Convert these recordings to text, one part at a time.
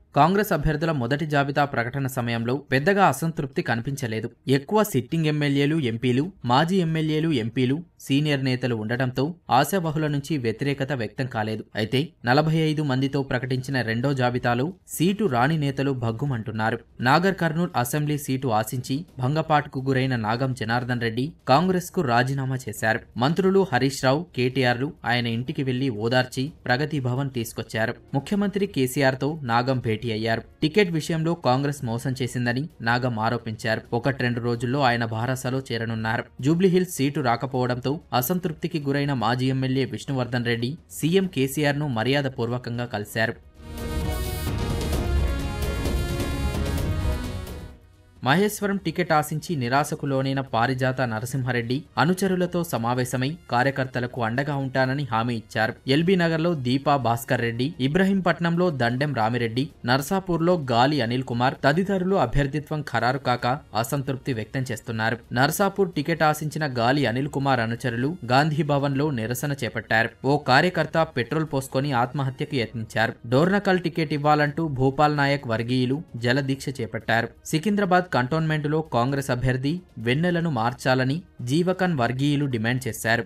కాంగ్రెస్ అభ్యర్థుల మొదటి జాబితా ప్రకటన సమయంలో పెద్దగా అసంతృప్తి కనిపించలేదు ఎక్కువ సిట్టింగ్ ఎమ్మెల్యేలు ఎంపీలు మాజీ ఎమ్మెల్యేలు ఎంపీలు సీనియర్ నేతలు ఉండటంతో ఆశాబహుల నుంచి వ్యతిరేకత వ్యక్తం కాలేదు అయితే నలభై ఐదు మందితో ప్రకటించిన రెండో జాబితాలో సీటు రాణి నేతలు భగ్గుమంటున్నారు నాగర్ కర్నూల్ అసెంబ్లీ సీటు ఆశించి భంగపాటుకు గురైన నాగం జనార్దన్ రెడ్డి కాంగ్రెస్ కు రాజీనామా చేశారు మంత్రులు హరీష్ రావు కేటీఆర్లు ఆయన ఇంటికి వెళ్లి ఓదార్చి ప్రగతి భవన్ తీసుకొచ్చారు ముఖ్యమంత్రి కేసీఆర్ తో నాగం భేటీ అయ్యారు టికెట్ విషయంలో కాంగ్రెస్ మోసం చేసిందని నాగం ఆరోపించారు ఒకటి రెండు రోజుల్లో ఆయన భారసలో చేరనున్నారు జూబ్లీహిల్స్ సీటు రాకపోవడంతో అసంతృప్తికి గురైన మాజీ ఎమ్మెల్యే విష్ణువర్ధన్ రెడ్డి సీఎం కేసీఆర్ ను మర్యాదపూర్వకంగా కలిశారు మహేశ్వరం టికెట్ ఆశించి నిరాశకు లోనైన పారిజాత నరసింహారెడ్డి అనుచరులతో సమావేశమై కార్యకర్తలకు అండగా ఉంటానని హామీ ఇచ్చారు ఎల్బీ నగర్లో దీపా భాస్కర్ రెడ్డి ఇబ్రహీంపట్నంలో దండెం రామిరెడ్డి నర్సాపూర్లో గాలి అనిల్ కుమార్ తదితరులు అభ్యర్థిత్వం ఖరారు కాక అసంతృప్తి వ్యక్తం చేస్తున్నారు నర్సాపూర్ టికెట్ ఆశించిన గాలి అనిల్ కుమార్ అనుచరులు గాంధీ భవన్ లో నిరసన చేపట్టారు ఓ కార్యకర్త పెట్రోల్ పోసుకొని ఆత్మహత్యకు యత్నించారు డోర్నకల్ టికెట్ ఇవ్వాలంటూ భూపాల్ నాయక్ వర్గీయులు జలదీక్ష చేపట్టారు సికింద్రాబాద్ కంటోన్మెంటులో కాంగ్రెస్ అభ్యర్థి వెన్నెలను మార్చాలని జీవకన్ వర్గీయులు డిమాండ్ చేశారు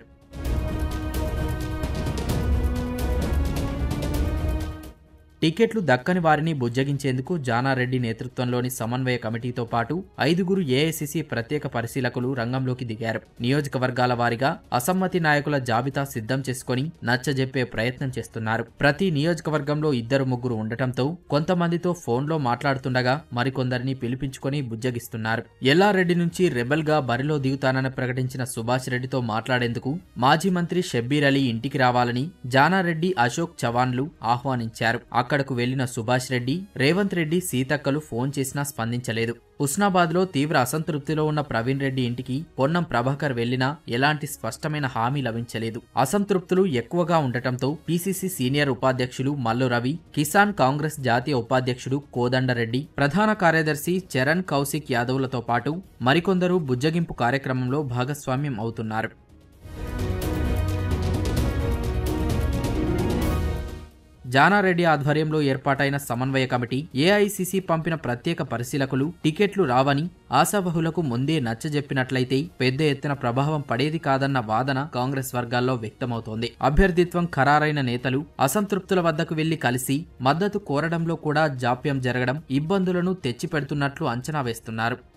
టికెట్లు దక్కని వారిని బుజ్జగించేందుకు జానారెడ్డి నేతృత్వంలోని సమన్వయ కమిటీతో పాటు ఐదుగురు ఏఐసిసి ప్రత్యేక పరిశీలకులు రంగంలోకి దిగారు నియోజకవర్గాల వారీగా అసమ్మతి నాయకుల జాబితా సిద్ధం చేసుకుని నచ్చజెప్పే ప్రయత్నం చేస్తున్నారు ప్రతి నియోజకవర్గంలో ఇద్దరు ముగ్గురు ఉండటంతో కొంతమందితో ఫోన్లో మాట్లాడుతుండగా మరికొందరిని పిలిపించుకొని బుజ్జగిస్తున్నారు ఎల్లారెడ్డి నుంచి రెబెల్ గా బరిలో దిగుతానని ప్రకటించిన సుభాష్ రెడ్డితో మాట్లాడేందుకు మాజీ మంత్రి షబ్బీర్ అలీ ఇంటికి రావాలని జానారెడ్డి అశోక్ చవాన్లు ఆహ్వానించారు అక్కడకు వెళ్లిన సుభాష్ రెడ్డి రేవంత్ రెడ్డి సీతక్కలు ఫోన్ చేసినా స్పందించలేదు హుస్నాబాద్ లో తీవ్ర అసంతృప్తిలో ఉన్న ప్రవీణ్ రెడ్డి ఇంటికి పొన్నం ప్రభాకర్ వెళ్లినా ఎలాంటి స్పష్టమైన హామీ లభించలేదు అసంతృప్తులు ఎక్కువగా ఉండటంతో పీసీసీ సీనియర్ ఉపాధ్యక్షులు మల్లు రవి కిసాన్ కాంగ్రెస్ జాతీయ ఉపాధ్యక్షుడు కోదండరెడ్డి ప్రధాన కార్యదర్శి చరణ్ కౌశిక్ యాదవ్లతో పాటు మరికొందరు బుజ్జగింపు కార్యక్రమంలో భాగస్వామ్యం అవుతున్నారు జానారెడ్డి ఆధ్వర్యంలో ఏర్పాటైన సమన్వయ కమిటీ ఏఐసిసి పంపిన ప్రత్యేక పరిశీలకులు టికెట్లు రావని ఆశావహులకు ముందే నచ్చజెప్పినట్లయితే పెద్ద ఎత్తున ప్రభావం పడేది కాదన్న వాదన కాంగ్రెస్ వర్గాల్లో వ్యక్తమవుతోంది అభ్యర్థిత్వం ఖరారైన నేతలు అసంతృప్తుల వద్దకు వెళ్లి కలిసి మద్దతు కోరడంలో కూడా జాప్యం జరగడం ఇబ్బందులను తెచ్చిపెడుతున్నట్లు అంచనా వేస్తున్నారు